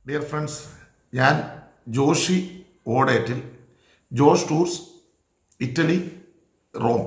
dear friends ഞാൻ ജോഷി ഓടേറ്റിൽ Josh tours Italy Rome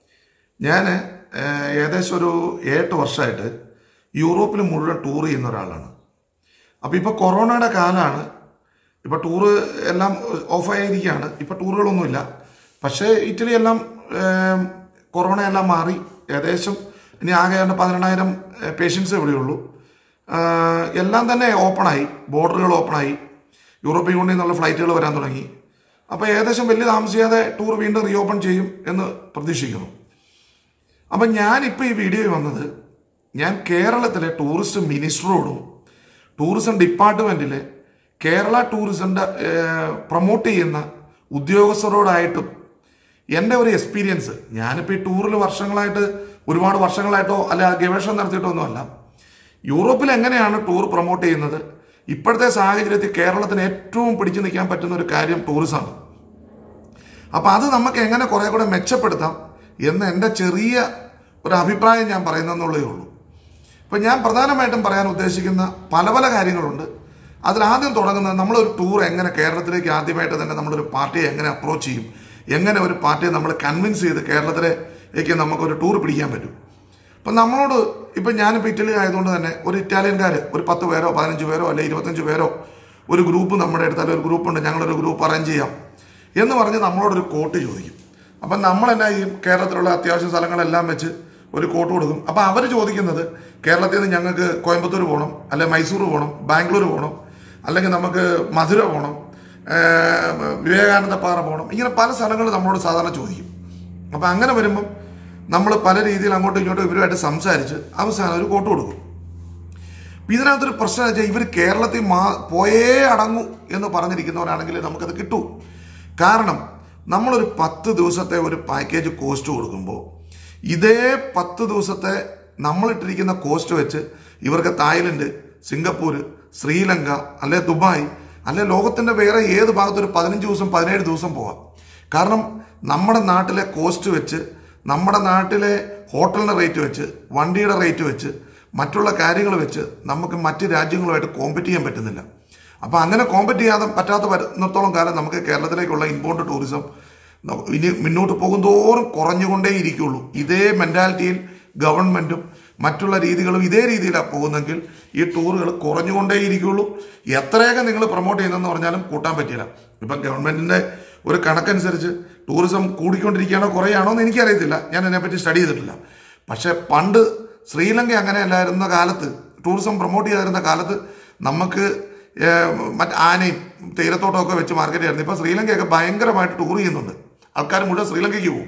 ഞാൻ ഏഹ്, ഏകദേശം ഒരു എട്ട് വർഷമായിട്ട് യൂറോപ്പിൽ മുഴുവൻ ടൂർ ചെയ്യുന്ന ഒരാളാണ് അപ്പോൾ ഇപ്പോൾ കൊറോണയുടെ കാലമാണ് ഇപ്പോൾ ടൂറ് എല്ലാം ഓഫായിരിക്കുകയാണ് ഇപ്പോൾ ടൂറുകളൊന്നുമില്ല പക്ഷേ ഇറ്റലി എല്ലാം ഏം, കൊറോണ എല്ലാം മാറി ഏകദേശം ഇനി ആകെ ഏതാണ്ട് പതിനെണ്ണായിരം പേഷ്യൻസ് ഇവിടെയുള്ളൂ ആഹ്, എല്ലാം തന്നെ ഓപ്പണായി ബോർഡറുകൾ ഓപ്പണായി യൂറോപ്യൻ യൂണിയനിൽ നിന്നുള്ള ഫ്ലൈറ്റുകൾ വരാൻ തുടങ്ങി അപ്പോൾ ഏകദേശം വലിയ താമസിയാതെ ടൂർ വീണ്ടും റീഓപ്പൺ ചെയ്യും എന്ന് പ്രതീക്ഷിക്കുന്നു അപ്പം ഞാനിപ്പോൾ ഈ വീഡിയോയിൽ വന്നത് ഞാൻ കേരളത്തിലെ ടൂറിസ്റ്റ് മിനിസ്റ്ററോടും ടൂറിസം ഡിപ്പാർട്ട്മെൻറ്റിലെ കേരള ടൂറിസത്തിൻ്റെ പ്രൊമോട്ട് ചെയ്യുന്ന ഉദ്യോഗസ്ഥരോടായിട്ടും എൻ്റെ ഒരു എക്സ്പീരിയൻസ് ഞാനിപ്പോൾ ഈ ടൂറിൽ വർഷങ്ങളായിട്ട് ഒരുപാട് വർഷങ്ങളായിട്ടോ അല്ല ഗവേഷണം നടത്തിയിട്ടോ ഒന്നുമല്ല യൂറോപ്പിൽ എങ്ങനെയാണ് ടൂർ പ്രൊമോട്ട് ചെയ്യുന്നത് ഇപ്പോഴത്തെ സാഹചര്യത്തിൽ കേരളത്തിന് ഏറ്റവും പിടിച്ചു നിൽക്കാൻ പറ്റുന്ന ഒരു കാര്യം ടൂറിസമാണ് അപ്പം അത് നമുക്ക് എങ്ങനെ കുറെ കൂടെ മെച്ചപ്പെടുത്താം എന്ന് എൻ്റെ ചെറിയ ഒരു അഭിപ്രായം ഞാൻ പറയുന്നതെന്നുള്ളേ ഉള്ളൂ ഇപ്പം ഞാൻ പ്രധാനമായിട്ടും പറയാൻ ഉദ്ദേശിക്കുന്ന പല പല കാര്യങ്ങളുണ്ട് അതിലാദ്യം തുടങ്ങുന്നത് നമ്മളൊരു ടൂർ എങ്ങനെ കേരളത്തിലേക്ക് ആദ്യമായിട്ട് തന്നെ നമ്മളൊരു പാർട്ടിയെ എങ്ങനെ അപ്രോച്ച് ചെയ്യും എങ്ങനെ ഒരു പാർട്ടിയെ നമ്മൾ കൺവിൻസ് ചെയ്ത് കേരളത്തിലേക്ക് നമുക്കൊരു ടൂർ പിടിക്കാൻ പറ്റും അപ്പം നമ്മളോട് ഇപ്പം ഞാനിപ്പോൾ ഇറ്റലി ആയതുകൊണ്ട് തന്നെ ഒരു ഇറ്റാലിയൻകാർ ഒരു പത്ത് പേരോ പതിനഞ്ച് പേരോ അല്ലെങ്കിൽ ഇരുപത്തഞ്ച് പേരോ ഒരു ഗ്രൂപ്പ് നമ്മുടെ അടുത്താൽ ഒരു ഗ്രൂപ്പുണ്ട് ഞങ്ങളൊരു ഗ്രൂപ്പ് അറേഞ്ച് ചെയ്യാം എന്ന് പറഞ്ഞ് നമ്മളോടൊരു കോട്ട് ചോദിക്കും അപ്പം നമ്മൾ എന്നാ ചെയ്യും കേരളത്തിലുള്ള അത്യാവശ്യ സ്ഥലങ്ങളെല്ലാം വെച്ച് ഒരു കോട്ട് കൊടുക്കും അപ്പം അവർ ചോദിക്കുന്നത് കേരളത്തിൽ നിന്ന് ഞങ്ങൾക്ക് കോയമ്പത്തൂർ പോകണം അല്ലെങ്കിൽ മൈസൂർ പോകണം ബാംഗ്ലൂർ പോകണം അല്ലെങ്കിൽ നമുക്ക് മധുര പോകണം ഏർ, വിവേകാനന്ദ പാറ പോകണം ഇങ്ങനെ പല സ്ഥലങ്ങൾ നമ്മളോട് സാധാരണ ചോദിക്കും അപ്പം അങ്ങനെ വരുമ്പം നമ്മൾ പല രീതിയിൽ അങ്ങോട്ടും ഇങ്ങോട്ടും ഇവരുമായിട്ട് സംസാരിച്ച് അവസാനം ഒരു കോട്ട് കൊടുക്കും അപ്പൊ ഇതിനകത്തൊരു പ്രശ്നം വെച്ചാൽ ഇവർ കേരളത്തിൽ മാ പോയേ അടങ്ങൂ എന്ന് പറഞ്ഞിരിക്കുന്നവരാണെങ്കിൽ നമുക്കത് കിട്ടൂ കാരണം നമ്മളൊരു പത്ത് ദിവസത്തെ ഒരു പാക്കേജ് കോസ്റ്റ് കൊടുക്കുമ്പോൾ ഇതേ പത്ത് ദിവസത്തെ നമ്മളിട്ടിരിക്കുന്ന കോസ്റ്റ് വെച്ച് ഇവർക്ക് തായ്ലൻഡ് സിംഗപ്പൂർ ശ്രീലങ്ക അല്ലെ ദുബായ് അല്ലെ ലോകത്തിന്റെ വേറെ ഏത് ഭാഗത്ത് ഒരു പതിനഞ്ച് ദിവസം പതിനേഴ് ദിവസം പോവാം കാരണം നമ്മുടെ നാട്ടിലെ കോസ്റ്റ് വെച്ച് നമ്മുടെ നാട്ടിലെ ഹോട്ടലിന്റെ റേറ്റ് വെച്ച് വണ്ടിയുടെ റേറ്റ് വെച്ച് മറ്റുള്ള കാര്യങ്ങൾ വെച്ച് നമുക്ക് മറ്റ് രാജ്യങ്ങളുമായിട്ട് കോമ്പറ്റ് ചെയ്യാൻ പറ്റുന്നില്ല അപ്പോൾ അങ്ങനെ കോമ്പറ്റ് ചെയ്യാതെ പറ്റാത്ത വരുന്നിടത്തോളം കാലം നമുക്ക് കേരളത്തിലേക്കുള്ള ഇൻബൗണ്ട് ടൂറിസം ന- ഇനി മുന്നോട്ട് പോകുന്തോറും കുറഞ്ഞുകൊണ്ടേ ഇരിക്കുള്ളൂ ഇതേ മെന്റാലിറ്റിയിൽ ഗവൺമെന്റും മറ്റുള്ള രീതികളും ഇതേ രീതിയിലാണ് പോകുന്നെങ്കിൽ ഈ ടൂറുകൾ കുറഞ്ഞുകൊണ്ടേ ഇരിക്കുള്ളൂ എത്രയൊക്കെ നിങ്ങൾ പ്രൊമോട്ട് ചെയ്യുന്നതെന്ന് പറഞ്ഞാലും കൂട്ടാൻ പറ്റില്ല ഇപ്പം ഗവൺമെന്റിന്റെ ഒരു കണക്കനുസരിച്ച് ടൂറിസം കൂടിക്കൊണ്ടിരിക്കുകയാണോ കുറയാണോ എന്ന് എനിക്കറിയത്തില്ല ഞാൻ അതിനെപ്പറ്റി സ്റ്റഡി ചെയ്തിട്ടില്ല പക്ഷേ പണ്ട് ശ്രീലങ്ക അങ്ങനെയല്ലായിരുന്ന കാലത്ത് ടൂറിസം പ്രൊമോട്ട് ചെയ്തിരുന്ന കാലത്ത് നമുക്ക് മറ്റ് ആനയും തേയിലത്തോട്ടമൊക്കെ വെച്ച് മാർക്കറ്റ് ചെയ്യായിരുന്നു ഇപ്പം ശ്രീലങ്കയൊക്കെ ഭയങ്കരമായിട്ട് ടൂർ ചെയ്യുന്നുണ്ട് ആൾക്കാർ മുഴുവൻ ശ്രീലങ്കയ്ക്ക് പോകും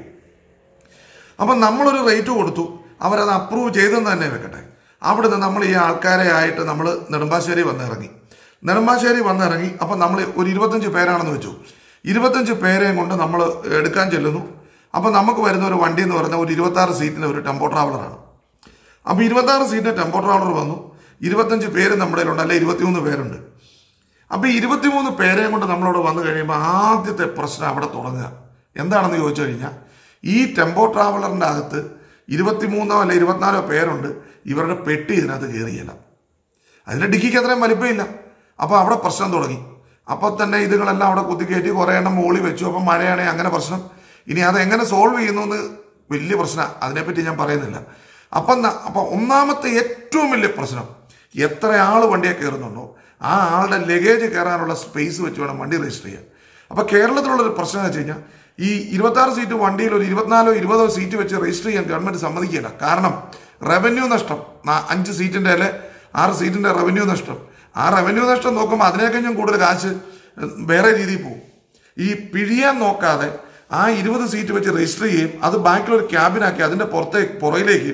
അപ്പം നമ്മളൊരു റേറ്റ് കൊടുത്തു അവരത് അപ്രൂവ് ചെയ്തെന്ന് തന്നെ വെക്കട്ടെ അവിടുന്ന് നമ്മൾ ഈ ആൾക്കാരെ ആയിട്ട് നമ്മൾ നെടുമ്പാശ്ശേരി വന്നിറങ്ങി നെടുമ്പാശ്ശേരി വന്നിറങ്ങി അപ്പം നമ്മൾ ഒരു ഇരുപത്തഞ്ച് പേരാണെന്ന് വെച്ചു ഇരുപത്തഞ്ച് പേരെയും കൊണ്ട് നമ്മൾ എടുക്കാൻ ചെല്ലുന്നു അപ്പം നമുക്ക് വരുന്ന ഒരു വണ്ടി എന്ന് പറഞ്ഞാൽ ഒരു ഇരുപത്താറ് സീറ്റിൻ്റെ ഒരു ടെമ്പോ ട്രാവലറാണ് അപ്പോൾ ഇരുപത്താറ് സീറ്റിൻ്റെ ടെമ്പോ ട്രാവലർ വന്നു ഇരുപത്തഞ്ച് പേര് നമ്മുടെ കയ്യിലുണ്ട് അല്ലെ ഇരുപത്തിമൂന്ന് പേരുണ്ട് അപ്പോൾ ഈ ഇരുപത്തിമൂന്ന് പേരെയും കൊണ്ട് നമ്മളവിടെ വന്നു കഴിയുമ്പോൾ ആദ്യത്തെ പ്രശ്നം അവിടെ തുടങ്ങുക എന്താണെന്ന് ചോദിച്ചു കഴിഞ്ഞാൽ ഈ ടെമ്പോ ട്രാവലറിൻ്റെ അകത്ത് ഇരുപത്തിമൂന്നോ അല്ലെ ഇരുപത്തിനാലോ പേരുണ്ട് ഇവരുടെ പെട്ടി ഇതിനകത്ത് കയറിയില്ല അതിൻ്റെ ഡിക്കിക്ക് അത്രയും വലിപ്പമില്ല അപ്പോൾ അവിടെ പ്രശ്നം തുടങ്ങി അപ്പോൾ തന്നെ ഇതുങ്ങളെല്ലാം അവിടെ കുത്തിക്കയറ്റി കുറേ എണ്ണം മോളി വെച്ചു അപ്പം മഴയാണെങ്കിൽ അങ്ങനെ പ്രശ്നം ഇനി അത് എങ്ങനെ സോൾവ് ചെയ്യുന്നു എന്ന് വലിയ പ്രശ്നം അതിനെപ്പറ്റി ഞാൻ പറയുന്നില്ല അപ്പം ന- അപ്പം ഒന്നാമത്തെ ഏറ്റവും വലിയ പ്രശ്നം എത്ര ആൾ വണ്ടിയെ കയറുന്നുണ്ടോ ആ ആളുടെ ലഗേജ് കയറാനുള്ള സ്പേസ് വെച്ച് വേണം വണ്ടി രജിസ്റ്റർ ചെയ്യാൻ അപ്പോൾ കേരളത്തിലുള്ളൊരു പ്രശ്നം എന്ന് വെച്ച് കഴിഞ്ഞാൽ ഈ ഇരുപത്താറ് സീറ്റ് വണ്ടിയിൽ ഒരു ഇരുപത്തിനാലോ ഇരുപതോ സീറ്റ് വെച്ച് രജിസ്റ്റർ ചെയ്യാൻ ഗവൺമെന്റ് സമ്മതിക്കില്ല കാരണം റവന്യൂ നഷ്ടം നാ- അഞ്ച് സീറ്റിന്റെ അല്ലെ ആറ് സീറ്റിന്റെ റവന്യൂ നഷ്ടം ആ റവന്യൂ നഷ്ടം നോക്കുമ്പോൾ അതിനേക്കഞ്ഞും കൂടുതൽ കാശ് വേറെ രീതിയിൽ പോകും ഈ പിഴിയാൻ നോക്കാതെ ആ ഇരുപത് സീറ്റ് വെച്ച് രജിസ്റ്റർ ചെയ്യും അത് ബാക്കിലൊരു ക്യാബിനാക്കി അതിന്റെ പുറത്തേക്ക് പുറയിലേക്ക്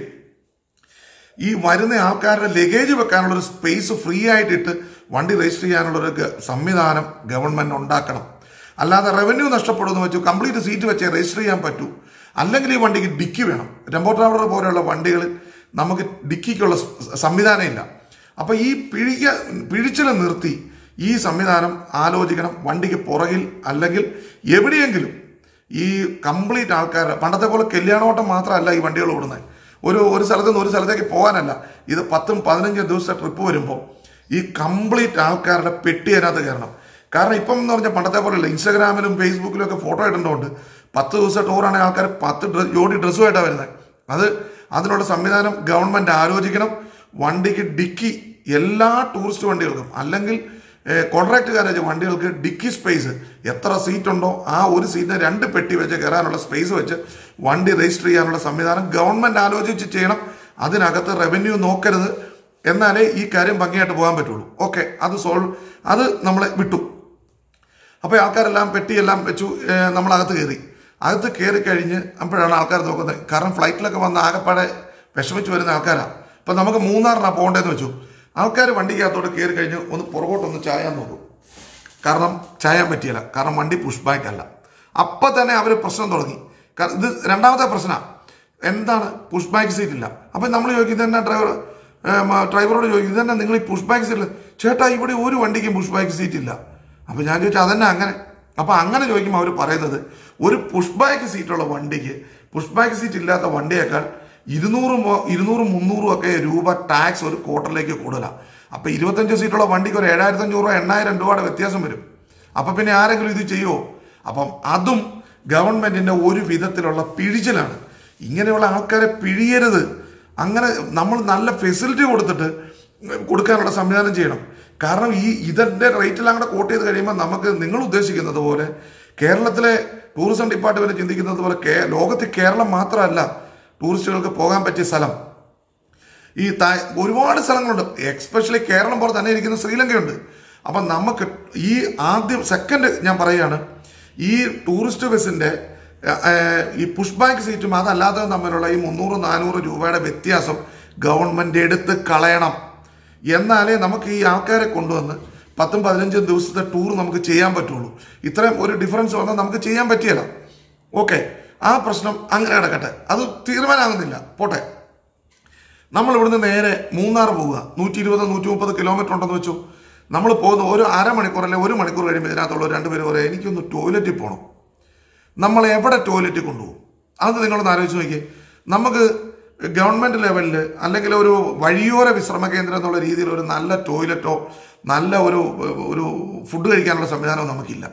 ഈ വരുന്ന ആൾക്കാരുടെ ലഗേജ് വെക്കാനുള്ള ഒരു സ്പേസ് ഫ്രീ ആയിട്ടിട്ട് വണ്ടി രജിസ്റ്റർ ചെയ്യാനുള്ള ഒരു ഗ- സംവിധാനം ഗവൺമെന്റ് ഉണ്ടാക്കണം അല്ലാതെ റവന്യൂ നഷ്ടപ്പെടുമെന്ന് വെച്ചു കംപ്ലീറ്റ് സീറ്റ് വെച്ചേ രജിസ്റ്റർ ചെയ്യാൻ പറ്റൂ അല്ലെങ്കിൽ ഈ വണ്ടിക്ക് ഡിക്കി വേണം ടെമ്പോ ട്രാവലർ പോലെയുള്ള വണ്ടികളിൽ നമുക്ക് ഡിക്കിക്കുള്ള സ് സംവിധാനം ഇല്ല അപ്പൊ ഈ പിഴിക്ക പിഴിച്ചിൽ നിർത്തി ഈ സംവിധാനം ആലോചിക്കണം വണ്ടിക്ക് പുറകിൽ അല്ലെങ്കിൽ എവിടെയെങ്കിലും ഈ കംപ്ലീറ്റ് ആൾക്കാരുടെ പണ്ടത്തെ പോലെ കല്യാണോട്ടം മാത്രമല്ല ഈ വണ്ടികൾ ഓടുന്നത് ഒരു ഒരു സ്ഥലത്ത് നിന്ന് ഒരു സ്ഥലത്തേക്ക് പോകാനല്ല ഇത് പത്തും പതിനഞ്ചും ദിവസത്തെ ട്രിപ്പ് വരുമ്പോൾ ഈ കംപ്ലീറ്റ് ആൾക്കാരുടെ പെട്ടി അതിനകത്ത് കയറണം കാരണം ഇപ്പം എന്ന് പറഞ്ഞാൽ പണ്ടത്തെ പോലെയല്ല ഇൻസ്റ്റാഗ്രാമിലും ഫേസ്ബുക്കിലും ഒക്കെ ഫോട്ടോ ഇടേണ്ടതുകൊണ്ട് പത്ത് ദിവസം ടൂറാണെങ്കിൽ ആൾക്കാർ പത്ത് ഡ്രസ് ജോഡി ഡ്രസ്സുമായിട്ടാണ് വരുന്നത് അത് അതിനുള്ള സംവിധാനം ഗവൺമെൻറ് ആലോചിക്കണം വണ്ടിക്ക് ഡിക്കി എല്ലാ ടൂറിസ്റ്റ് വണ്ടികൾക്കും അല്ലെങ്കിൽ കോൺട്രാക്ട് ഗാരേജ് വണ്ടികൾക്ക് ഡിക്കി സ്പേസ് എത്ര സീറ്റ് ഉണ്ടോ ആ ഒരു സീറ്റിന് രണ്ട് പെട്ടി വെച്ച് കയറാനുള്ള സ്പേസ് വെച്ച് വണ്ടി രജിസ്റ്റർ ചെയ്യാനുള്ള സംവിധാനം ഗവൺമെൻറ് ആലോചിച്ച് ചെയ്യണം അതിനകത്ത് റവന്യൂ നോക്കരുത് എന്നാലേ ഈ കാര്യം ഭംഗിയായിട്ട് പോകാൻ പറ്റുള്ളൂ ഓക്കെ അത് സോൾവ് അത് നമ്മളെ വിട്ടു അപ്പോൾ ആൾക്കാരെല്ലാം പെട്ടിയെല്ലാം വെച്ചു ഏഹ് നമ്മളകത്ത് കയറി അകത്ത് കയറി കഴിഞ്ഞ് അപ്പോഴാണ് ആൾക്കാർ നോക്കുന്നത് കാരണം ഫ്ലൈറ്റിലൊക്കെ വന്ന് ആകെപ്പാടെ വിഷമിച്ച് വരുന്ന ആൾക്കാരാണ് ഇപ്പം നമുക്ക് മൂന്നാറിനാണ് പോകേണ്ടതെന്ന് വെച്ചു ആൾക്കാർ വണ്ടിക്കകത്തോട്ട് കയറി കഴിഞ്ഞ് ഒന്ന് പുറകോട്ടൊന്ന് ചായാൻ നോക്കും കാരണം ചായാൻ പറ്റിയില്ല കാരണം വണ്ടി പുഷ് ബാക്ക് അല്ല അപ്പം തന്നെ അവർ പ്രശ്നം തുടങ്ങി കാരണം ഇത് രണ്ടാമത്തെ പ്രശ്നമാണ് എന്താണ് പുഷ് ബാക്ക് സീറ്റ് ഇല്ല അപ്പം നമ്മൾ ചോദിക്കും ഇതെന്നാ ഡ്രൈവർ ഡ്രൈവറോട് ചോദിക്കും ഇതെന്നാ നിങ്ങൾ ഈ പുഷ് ബാക്ക് സീറ്റിൽ ചേട്ടാ ഇവിടെ ഒരു വണ്ടിക്കും പുഷ് ബാക്ക് സീറ്റ് ഇല്ല അപ്പം ഞാൻ ചോദിച്ചു അതന്നെ അങ്ങനെ അപ്പം അങ്ങനെ ചോദിക്കുമ്പോൾ അവർ പറയുന്നത് ഒരു പുഷ് ബാക്ക് സീറ്റുള്ള വണ്ടിക്ക് പുഷ് ബാക്ക് സീറ്റ് ഇല്ലാത്ത വണ്ടിയേക്കാൾ ഇരുന്നൂറും മോ- ഇരുന്നൂറും മുന്നൂറും ഒക്കെ രൂപ ടാക്സ് ഒരു ക്വാർട്ടറിലേക്ക് കൂടുതലാണ് അപ്പം ഇരുപത്തഞ്ച് സീറ്റുള്ള വണ്ടിക്ക് ഒരു ഏഴായിരത്തി അഞ്ഞൂറ് രൂപ എണ്ണായിരം രൂപയുടെ വ്യത്യാസം വരും അപ്പം പിന്നെ ആരെങ്കിലും ഇത് ചെയ്യുമോ അപ്പം അതും ഗവൺമെന്റിന്റെ ഒരു വിധത്തിലുള്ള പിഴിച്ചിലാണ് ഇങ്ങനെയുള്ള ആൾക്കാരെ പിഴിയരുത് അങ്ങനെ നമ്മൾ നല്ല ഫെസിലിറ്റി കൊടുത്തിട്ട് കൊടുക്കാനുള്ള സംവിധാനം ചെയ്യണം കാരണം ഈ ഇതിന്റെ റേറ്റിൽ കൂടെ കോട്ട് ചെയ്ത് കഴിയുമ്പോൾ നമുക്ക് നിങ്ങൾ ഉദ്ദേശിക്കുന്നത് പോലെ കേരളത്തിലെ ടൂറിസം ഡിപ്പാർട്ട്മെന്റ് ചിന്തിക്കുന്നത് പോലെ കേ- ലോകത്തിൽ കേരളം മാത്രമല്ല ടൂറിസ്റ്റുകൾക്ക് പോകാൻ പറ്റിയ സ്ഥലം ഈ തായ് ഒരുപാട് സ്ഥലങ്ങളുണ്ട് എക്സ്പെഷ്യലി കേരളം പോലെ തന്നെ ഇരിക്കുന്ന ശ്രീലങ്കയുണ്ട് അപ്പം നമുക്ക് ഈ ആദ്യം സെക്കൻഡ് ഞാൻ പറയുകയാണ് ഈ ടൂറിസ്റ്റ് ബസ്സിന്റെ ഏഹ്, ഈ പുഷ് ബാക്ക് സീറ്റും അതല്ലാതെ തമ്മിലുള്ള ഈ മുന്നൂറ് നാനൂറ് രൂപയുടെ വ്യത്യാസം ഗവൺമെന്റ് എടുത്ത് കളയണം എന്നാലേ നമുക്ക് ഈ ആൾക്കാരെ കൊണ്ടുവന്ന് പത്തും പതിനഞ്ചും ദിവസത്തെ ടൂർ നമുക്ക് ചെയ്യാൻ പറ്റുള്ളൂ ഇത്രയും ഒരു ഡിഫറൻസ് വന്നാൽ നമുക്ക് ചെയ്യാൻ പറ്റിയല്ല ഓക്കെ ആ പ്രശ്നം അങ്ങനെ കിടക്കട്ടെ അത് തീരുമാനമാകുന്നില്ല പോട്ടെ നമ്മൾ ഇവിടുന്ന് നേരെ മൂന്നാർ പോവുക നൂറ്റി ഇരുപത് നൂറ്റി മുപ്പത് കിലോമീറ്റർ ഉണ്ടെന്ന് വെച്ചു നമ്മൾ പോകുന്ന ഒരു അരമണിക്കൂർ അല്ലെങ്കിൽ ഒരു മണിക്കൂർ കഴിയുമ്പോൾ ഇതിനകത്തുള്ള രണ്ടുപേര് പറയാം എനിക്കൊന്ന് ടോയ്ലറ്റിൽ പോകണം നമ്മൾ എവിടെ ടോയ്ലറ്റിൽ കൊണ്ടുപോകും അത് നിങ്ങളൊന്ന് ആലോചിച്ച് നോക്കിയേ നമുക്ക് ഗവൺമെന്റ് ലെവലിൽ അല്ലെങ്കിൽ ഒരു വഴിയോര വിശ്രമ കേന്ദ്രം എന്നുള്ള രീതിയിൽ ഒരു നല്ല ടോയ്ലറ്റോ നല്ല ഒരു ഒരു ഫുഡ് കഴിക്കാനുള്ള സംവിധാനവും നമുക്കില്ല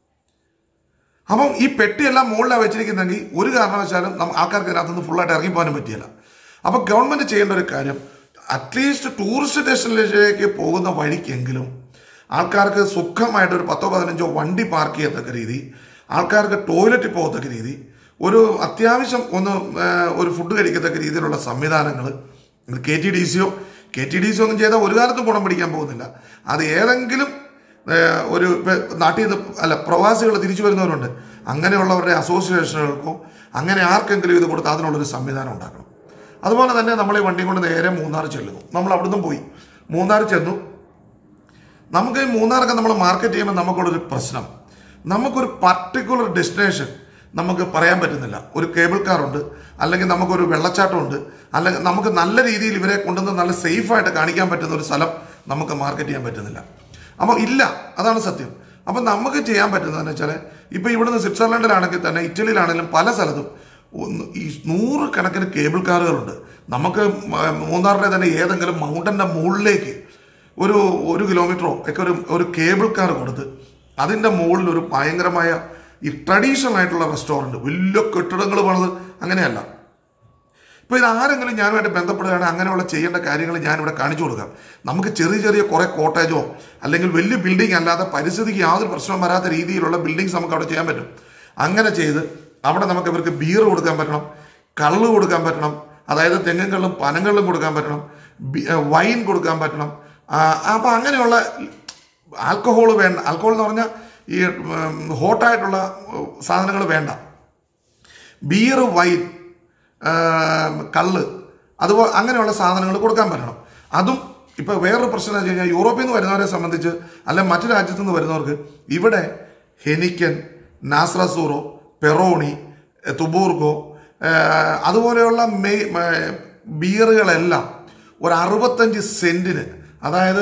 അപ്പം ഈ പെട്ടിയെല്ലാം മുകളിലാണ് വെച്ചിരിക്കുന്നെങ്കിൽ ഒരു കാരണവശാലും നമ്മ ആൾക്കാർക്ക് ഇതിനകത്തുനിന്ന് ഫുള്ളായിട്ട് ഇറങ്ങി പോകാനും പറ്റിയല്ല അപ്പം ഗവൺമെന്റ് ചെയ്യേണ്ട ഒരു കാര്യം അറ്റ്ലീസ്റ്റ് ടൂറിസ്റ്റ് ഡെസ്റ്റിനേഷനിലേക്ക് പോകുന്ന വഴിക്കെങ്കിലും ആൾക്കാർക്ക് സുഖമായിട്ട് ഒരു പത്തോ പതിനഞ്ചോ വണ്ടി പാർക്ക് ചെയ്യത്തക്ക രീതി ആൾക്കാർക്ക് ടോയ്ലറ്റിൽ പോകത്തക്ക രീതി ഒരു അത്യാവശ്യം ഒന്ന് ആ, ഒരു ഫുഡ് കഴിക്കത്തക്ക രീതിയിലുള്ള സംവിധാനങ്ങൾ കെ ടി ഡി സിയോ കെ ടി ഡി സി ഒന്നും ചെയ്താൽ ഒരു കാലത്തും ഗുണം പിടിക്കാൻ പോകുന്നില്ല അത് ഏതെങ്കിലും ഏഹ് ഒരു ഇപ്പൊ നാട്ടിൽ നിന്ന് അല്ല പ്രവാസികൾ തിരിച്ചു വരുന്നവരുണ്ട് അങ്ങനെയുള്ളവരുടെ അസോസിയേഷനുകൾക്കോ അങ്ങനെ ആർക്കെങ്കിലും ഇത് കൊടുത്ത് അതിനുള്ളൊരു സംവിധാനം ഉണ്ടാക്കണം അതുപോലെ തന്നെ നമ്മൾ ഈ വണ്ടി കൊണ്ട് നേരെ മൂന്നാർ ചെല്ലുന്നു നമ്മൾ അവിടുന്ന് പോയി മൂന്നാർ ചെന്നു നമുക്ക് ഈ മൂന്നാറൊക്കെ നമ്മൾ മാർക്കറ്റ് ചെയ്യുമ്പോൾ നമുക്കുള്ളൊരു പ്രശ്നം നമുക്കൊരു പർട്ടിക്കുലർ ഡെസ്റ്റിനേഷൻ നമുക്ക് പറയാൻ പറ്റുന്നില്ല ഒരു കേബിൾ കാർ ഉണ്ട് അല്ലെങ്കിൽ നമുക്കൊരു വെള്ളച്ചാട്ടമുണ്ട് അല്ലെങ്കിൽ നമുക്ക് നല്ല രീതിയിൽ ഇവരെ കൊണ്ടുവന്ന് നല്ല സേഫായിട്ട് കാണിക്കാൻ പറ്റുന്ന ഒരു സ്ഥലം നമുക്ക് മാർക്കറ്റ് ചെയ്യാൻ പറ്റുന്നില്ല അപ്പോൾ ഇല്ല അതാണ് സത്യം അപ്പം നമുക്ക് ചെയ്യാൻ പറ്റുന്നതെന്ന് വെച്ചാൽ ഇപ്പോൾ ഇവിടുന്ന് സ്വിറ്റ്സർലൻഡിലാണെങ്കിൽ തന്നെ ഇറ്റലിയിലാണെങ്കിലും പല സ്ഥലത്തും ഒന്ന് ഈ നൂറുകണക്കിന് കേബിൾ കാറുകളുണ്ട് നമുക്ക് മ- മൂന്നാറിലെ തന്നെ ഏതെങ്കിലും മൗണ്ടൻ്റെ മുകളിലേക്ക് ഒരു ഒരു കിലോമീറ്ററോ ഒക്കെ ഒരു ഒരു കേബിൾ കാർ കൊടുത്ത് അതിൻ്റെ മുകളിൽ ഒരു ഭയങ്കരമായ ഈ ട്രഡീഷണൽ ആയിട്ടുള്ള റെസ്റ്റോറൻറ്റ് വലിയ കെട്ടിടങ്ങൾ പണിത് അങ്ങനെയല്ല ഇപ്പോൾ ഇത് ആരെങ്കിലും ഞാനുമായിട്ട് ബന്ധപ്പെടുകയാണെങ്കിൽ അങ്ങനെയുള്ള ചെയ്യേണ്ട കാര്യങ്ങൾ ഞാനിവിടെ കാണിച്ചു കൊടുക്കാം നമുക്ക് ചെറിയ ചെറിയ കുറേ കോട്ടേജോ അല്ലെങ്കിൽ വലിയ ബിൽഡിംഗ് അല്ലാതെ പരിസ്ഥിതിക്ക് യാതൊരു പ്രശ്നവും വരാത്ത രീതിയിലുള്ള ബിൽഡിങ്സ് നമുക്ക് അവിടെ ചെയ്യാൻ പറ്റും അങ്ങനെ ചെയ്ത് അവിടെ നമുക്ക് ഇവർക്ക് ബീർ കൊടുക്കാൻ പറ്റണം കള്ള് കൊടുക്കാൻ പറ്റണം അതായത് തെങ്ങും കള്ളും പനങ്കള്ളും കൊടുക്കാൻ പറ്റണം ബി- ഏ, വൈൻ കൊടുക്കാൻ പറ്റണം അപ്പം അങ്ങനെയുള്ള ആൽക്കഹോൾ വേണ്ട ആൽക്കഹോൾ എന്ന് പറഞ്ഞാൽ ഈ ഹോട്ടായിട്ടുള്ള സാധനങ്ങൾ വേണ്ട ബിയർ വൈൻ കള്ള് അതുപോലെ അങ്ങനെയുള്ള സാധനങ്ങൾ കൊടുക്കാൻ പറ്റണം അതും ഇപ്പൊ വേറൊരു പ്രശ്നം എന്ന് വെച്ച് കഴിഞ്ഞാൽ യൂറോപ്പിൽ നിന്ന് വരുന്നവരെ സംബന്ധിച്ച് അല്ലെ മറ്റു രാജ്യത്തു നിന്ന് വരുന്നവർക്ക് ഇവിടെ ഹെനിക്കൻ നാസ്രസൂറോ പെറോണി എ, തുബൂർഗോ ഏ, അതുപോലെയുള്ള മെയ് മേ- ബിയറുകളെല്ലാം ഒരു അറുപത്തഞ്ച് സെന്റിന് അതായത്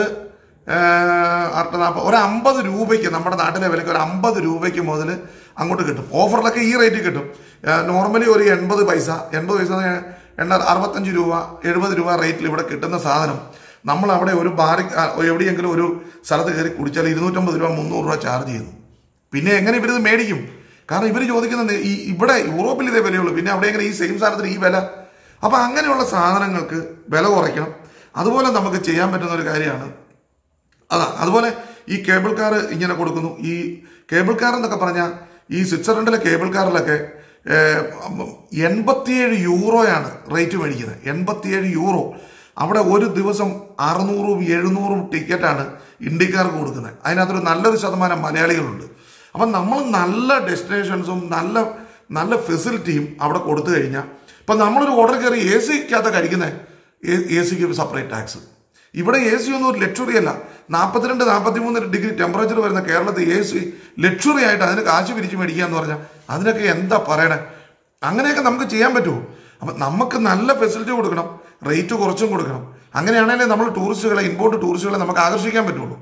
അറുപത് നാൽപ്പത് ഒരു അമ്പത് രൂപയ്ക്ക് നമ്മുടെ നാട്ടിലെ വിലയ്ക്ക് ഒരു അമ്പത് രൂപയ്ക്ക് മുതൽ അങ്ങോട്ട് കിട്ടും ഓഫറിലൊക്കെ ഈ റേറ്റിൽ കിട്ടും നോർമലി ഒരു എൺപത് പൈസ എൺപത് പൈസ എന്ന് പറഞ്ഞാൽ എണ്ണ അറുപത്തഞ്ച് രൂപ എഴുപത് രൂപ റേറ്റിൽ ഇവിടെ കിട്ടുന്ന സാധനം നമ്മൾ അവിടെ ഒരു ബാറി ആ, എവിടെയെങ്കിലും ഒരു സ്ഥലത്ത് കയറി കുടിച്ചാൽ ഇരുന്നൂറ്റമ്പത് രൂപ മുന്നൂറ് രൂപ ചാർജ് ചെയ്യുന്നു പിന്നെ എങ്ങനെ ഇവരിത് മേടിക്കും കാരണം ഇവർ ചോദിക്കുന്നത് ഈ ഇവിടെ യൂറോപ്പിൽ ഇതേ വിലയുള്ളൂ പിന്നെ അവിടെ എങ്ങനെ ഈ സെയിം സാധനത്തിന് ഈ വില അപ്പം അങ്ങനെയുള്ള സാധനങ്ങൾക്ക് വില കുറയ്ക്കണം അതുപോലെ നമുക്ക് ചെയ്യാൻ പറ്റുന്ന ഒരു കാര്യമാണ് അതാ അതുപോലെ ഈ കേബിൾ കാർ ഇങ്ങനെ കൊടുക്കുന്നു ഈ കേബിൾ കാർ എന്നൊക്കെ പറഞ്ഞാൽ ഈ സ്വിറ്റ്സർലൻഡിലെ കേബിൾ കാറിലൊക്കെ ഏഹ്, എൺപത്തിയേഴ് യൂറോയാണ് റേറ്റ് മേടിക്കുന്നത് എൺപത്തിയേഴ് യൂറോ അവിടെ ഒരു ദിവസം അറുന്നൂറും എഴുന്നൂറും ടിക്കറ്റാണ് ഇന്ത്യക്കാർക്ക് കൊടുക്കുന്നത് അതിനകത്തൊരു നല്ലൊരു ശതമാനം മലയാളികളുണ്ട് അപ്പം നമ്മൾ നല്ല ഡെസ്റ്റിനേഷൻസും നല്ല നല്ല ഫെസിലിറ്റിയും അവിടെ കൊടുത്തു കഴിഞ്ഞാൽ ഇപ്പം നമ്മളൊരു ഓർഡർ കയറി എ സിക്കകത്ത് കഴിക്കുന്നത് എ സിക്ക് സെപ്പറേറ്റ് ടാക്സ് ഇവിടെ എ സി ഒന്നും ഒരു ലക്ഷറി അല്ല നാൽപ്പത്തിരണ്ട് നാൽപ്പത്തി മൂന്ന് ഡിഗ്രി ടെമ്പറേച്ചർ വരുന്ന കേരളത്തിൽ എ സി ലക്ഷറി ആയിട്ട് അതിന് കാശ് പിരിച്ച് മേടിക്കുക എന്ന് പറഞ്ഞാൽ അതിനൊക്കെ എന്താ പറയണേ അങ്ങനെയൊക്കെ നമുക്ക് ചെയ്യാൻ പറ്റുമോ അപ്പം നമുക്ക് നല്ല ഫെസിലിറ്റി കൊടുക്കണം റേറ്റ് കുറച്ചും കൊടുക്കണം അങ്ങനെയാണെങ്കിലേ നമ്മൾ ടൂറിസ്റ്റുകളെ ഇമ്പോർട്ട് ടൂറിസ്റ്റുകളെ നമുക്ക് ആകർഷിക്കാൻ പറ്റുള്ളൂ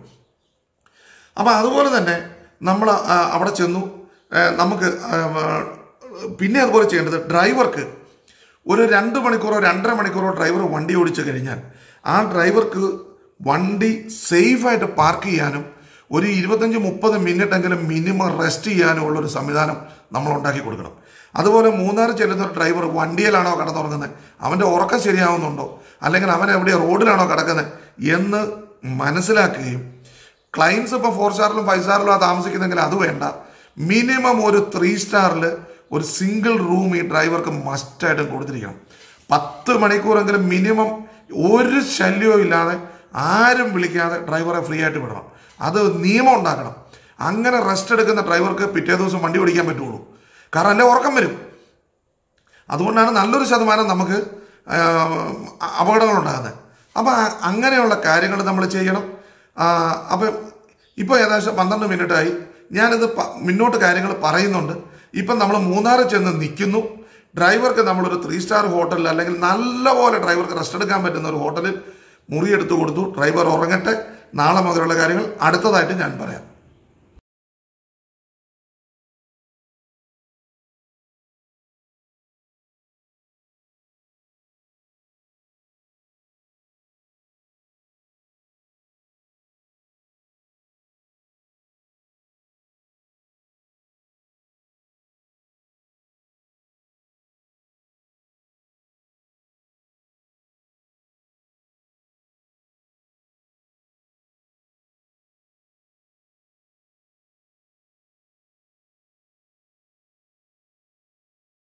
അപ്പം അതുപോലെ തന്നെ നമ്മൾ ആ, അവിടെ ചെന്നു ആ, നമുക്ക് ആ, പിന്നെ അതുപോലെ ചെയ്യേണ്ടത് ഡ്രൈവർക്ക് ഒരു രണ്ട് മണിക്കൂറോ രണ്ടര മണിക്കൂറോ ഡ്രൈവർ വണ്ടി ഓടിച്ചു കഴിഞ്ഞാൽ ആ ഡ്രൈവർക്ക് വണ്ടി സേഫായിട്ട് പാർക്ക് ചെയ്യാനും ഒരു ഇരുപത്തഞ്ച് മുപ്പത് മിനിറ്റ് എങ്കിലും മിനിമം റെസ്റ്റ് ചെയ്യാനും ഉള്ളൊരു സംവിധാനം നമ്മൾ ഉണ്ടാക്കി കൊടുക്കണം അതുപോലെ മൂന്നാർ ചെല്ലുന്ന ഒരു ഡ്രൈവർ വണ്ടിയിലാണോ കിടന്നുറങ്ങുന്നത് അവൻ്റെ ഉറക്കം ശരിയാവുന്നുണ്ടോ അല്ലെങ്കിൽ അവൻ എവിടെ റോഡിലാണോ കിടക്കുന്നത് എന്ന് മനസ്സിലാക്കുകയും ക്ലയൻസ് ഇപ്പോൾ ഫോർ സ്റ്റാറിലും ഫൈവ് സ്റ്റാറിലും ആ താമസിക്കുന്നെങ്കിൽ അത് വേണ്ട മിനിമം ഒരു ത്രീ സ്റ്റാറിൽ ഒരു സിംഗിൾ റൂം ഈ ഡ്രൈവർക്ക് മസ്റ്റായിട്ടും കൊടുത്തിരിക്കണം പത്ത് മണിക്കൂറെങ്കിലും മിനിമം ഒരു ശല്യവും ഇല്ലാതെ ആരും വിളിക്കാതെ ഡ്രൈവറെ ഫ്രീ ആയിട്ട് വിടണം അത് നിയമം ഉണ്ടാക്കണം അങ്ങനെ റെസ്റ്റ് എടുക്കുന്ന ഡ്രൈവർക്ക് പിറ്റേ ദിവസം വണ്ടി ഓടിക്കാൻ പറ്റുള്ളൂ കാരണം അല്ലെ ഉറക്കം വരും അതുകൊണ്ടാണ് നല്ലൊരു ശതമാനം നമുക്ക് ആ, അപകടങ്ങൾ ഉണ്ടാകുന്നത് അപ്പം അങ്ങനെയുള്ള കാര്യങ്ങൾ നമ്മൾ ചെയ്യണം ആ, അപ്പം ഇപ്പോൾ ഏകദേശം പന്ത്രണ്ട് മിനിറ്റായി ഞാനിത് പ- മുന്നോട്ട് കാര്യങ്ങൾ പറയുന്നുണ്ട് ഇപ്പം നമ്മൾ മൂന്നാറിൽ ചെന്ന് നിൽക്കുന്നു ഡ്രൈവർക്ക് നമ്മളൊരു ത്രീ സ്റ്റാർ ഹോട്ടലിൽ അല്ലെങ്കിൽ നല്ലപോലെ ഡ്രൈവർക്ക് റെസ്റ്റ് എടുക്കാൻ പറ്റുന്ന ഒരു ഹോട്ടലിൽ മുറിയെടുത്ത് കൊടുത്തു ഡ്രൈവർ ഉറങ്ങട്ടെ നാളെ മുതലുള്ള കാര്യങ്ങൾ അടുത്തതായിട്ട് ഞാൻ പറയാം